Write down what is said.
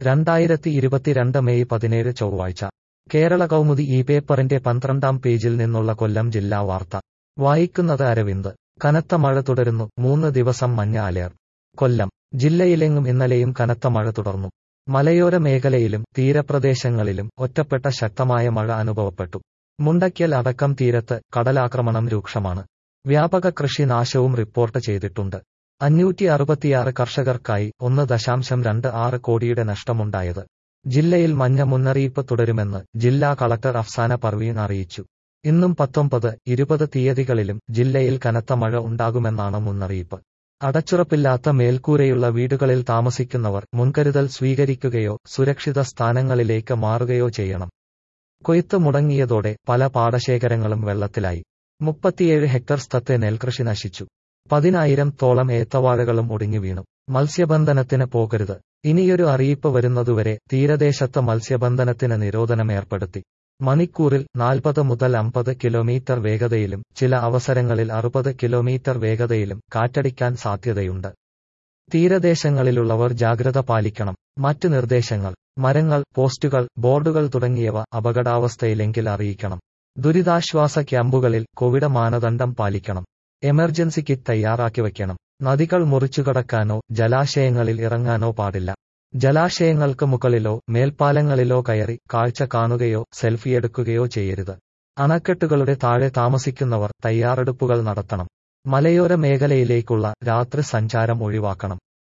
രണ്ടായിരത്തി ഇരുപത്തിരണ്ട് മെയ് പതിനേഴ് ചൊവ്വാഴ്ച കേരള കൗമുദി ഈ പേപ്പറിന്റെ പന്ത്രണ്ടാം പേജിൽ നിന്നുള്ള കൊല്ലം ജില്ലാ വാർത്ത വായിക്കുന്നത് അരവിന്ദ് കനത്ത മഴ തുടരുന്നു മൂന്ന് ദിവസം മഞ്ഞ അലേർട്ട് കൊല്ലം ജില്ലയിലെങ്ങും ഇന്നലെയും കനത്ത മഴ തുടർന്നു മലയോര മേഖലയിലും തീരപ്രദേശങ്ങളിലും ഒറ്റപ്പെട്ട ശക്തമായ മഴ അനുഭവപ്പെട്ടു മുണ്ടയ്ക്കൽ അടക്കം തീരത്ത് കടലാക്രമണം രൂക്ഷമാണ് വ്യാപക കൃഷിനാശവും റിപ്പോർട്ട് ചെയ്തിട്ടുണ്ട് അഞ്ഞൂറ്റി അറുപത്തിയാറ് കർഷകർക്കായി ഒന്ന് ദശാംശം രണ്ട് ആറ് കോടിയുടെ നഷ്ടമുണ്ടായത് ജില്ലയിൽ മഞ്ഞ മുന്നറിയിപ്പ് തുടരുമെന്ന് ജില്ലാ കളക്ടർ അഫ്സാന പർവീൻ അറിയിച്ചു ഇന്നും പത്തൊമ്പത് ഇരുപത് തീയതികളിലും ജില്ലയിൽ കനത്ത മഴ ഉണ്ടാകുമെന്നാണ് മുന്നറിയിപ്പ് അടച്ചുറപ്പില്ലാത്ത മേൽക്കൂരയുള്ള വീടുകളിൽ താമസിക്കുന്നവർ മുൻകരുതൽ സ്വീകരിക്കുകയോ സുരക്ഷിത സ്ഥാനങ്ങളിലേക്ക് മാറുകയോ ചെയ്യണം കൊയ്ത്ത് മുടങ്ങിയതോടെ പല പാടശേഖരങ്ങളും വെള്ളത്തിലായി മുപ്പത്തിയേഴ് ഹെക്ടർ സ്ഥത്തെ നെൽകൃഷി നശിച്ചു പതിനായിരം തോളം ഏത്തവാഴകളും ഒടിഞ്ഞു വീണു മത്സ്യബന്ധനത്തിന് പോകരുത് ഇനിയൊരു അറിയിപ്പ് വരുന്നതുവരെ തീരദേശത്ത് മത്സ്യബന്ധനത്തിന് നിരോധനം ഏർപ്പെടുത്തി മണിക്കൂറിൽ നാൽപ്പത് മുതൽ അമ്പത് കിലോമീറ്റർ വേഗതയിലും ചില അവസരങ്ങളിൽ അറുപത് കിലോമീറ്റർ വേഗതയിലും കാറ്റടിക്കാൻ സാധ്യതയുണ്ട് തീരദേശങ്ങളിലുള്ളവർ ജാഗ്രത പാലിക്കണം മറ്റ് നിർദ്ദേശങ്ങൾ മരങ്ങൾ പോസ്റ്റുകൾ ബോർഡുകൾ തുടങ്ങിയവ അപകടാവസ്ഥയിലെങ്കിൽ അറിയിക്കണം ദുരിതാശ്വാസ ക്യാമ്പുകളിൽ കോവിഡ് മാനദണ്ഡം പാലിക്കണം എമർജൻസി കിറ്റ് തയ്യാറാക്കി വയ്ക്കണം നദികൾ മുറിച്ചുകടക്കാനോ ജലാശയങ്ങളിൽ ഇറങ്ങാനോ പാടില്ല ജലാശയങ്ങൾക്ക് മുകളിലോ മേൽപ്പാലങ്ങളിലോ കയറി കാഴ്ച കാണുകയോ സെൽഫിയെടുക്കുകയോ ചെയ്യരുത് അണക്കെട്ടുകളുടെ താഴെ താമസിക്കുന്നവർ തയ്യാറെടുപ്പുകൾ നടത്തണം മലയോര മേഖലയിലേക്കുള്ള രാത്രി സഞ്ചാരം ഒഴിവാക്കണം